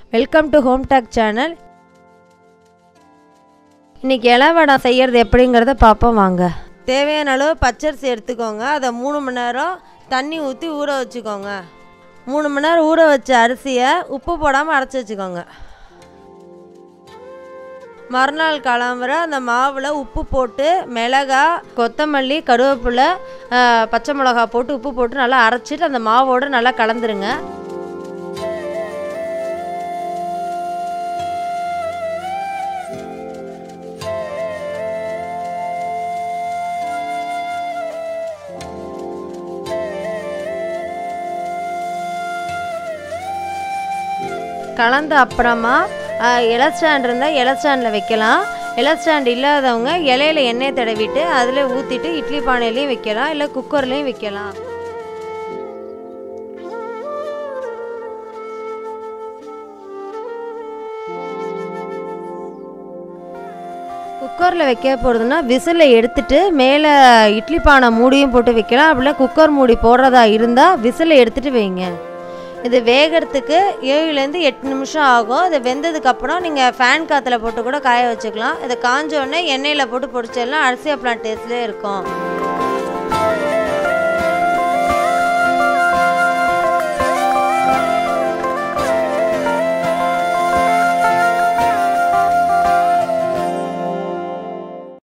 welcome to home talk channel இன்றைக்கி இளவடம் செய்கிறது எப்படிங்கிறத பார்ப்போம் வாங்க தேவையான அளவு பச்சரிசி எடுத்துக்கோங்க அதை மூணு மணி நேரம் தண்ணி ஊற்றி ஊற வச்சுக்கோங்க மூணு மணி நேரம் ஊற வச்ச அரிசியை உப்பு போடாமல் அரைச்சி வச்சுக்கோங்க மறுநாள் கிளம்புற அந்த மாவில் உப்பு போட்டு மிளகா கொத்தமல்லி கருவேப்பிலை ஆஹ், பச்சை மிளகா போட்டு உப்பு போட்டு நல்லா அரைச்சிட்டு அந்த மாவோடு நல்லா கலந்துருங்க கலந்த அப்புறமா ஆஹ், இலை ஸ்டாண்ட் இருந்தால் இலை ஸ்டாண்டில் வைக்கலாம் இலை ஸ்டாண்ட் இல்லாதவங்க இலையில எண்ணெய் தடவிட்டு அதில் ஊற்றிட்டு இட்லி பானையிலையும் வைக்கலாம் இல்லை குக்கர்லேயும் வைக்கலாம் குக்கரில் வைக்க போகிறதுனா விசிலை எடுத்துட்டு மேலே இட்லி பானை மூடியும் போட்டு வைக்கலாம் அப்படின்னா குக்கர் மூடி போடுறதா இருந்தால் விசிலை எடுத்துட்டு வைங்க இது வேகிறதுக்கு ஏழுலேருந்து எட்டு நிமிஷம் ஆகும் இது வெந்ததுக்கப்புறம் நீங்கள் ஃபேன் காற்றுல போட்டு கூட காய வச்சுக்கலாம் இதை காஞ்ச உடனே எண்ணெயில் போட்டு பொரிச்சிடலாம் அரிசி அப்பளம் டேஸ்ட்லேயே இருக்கும்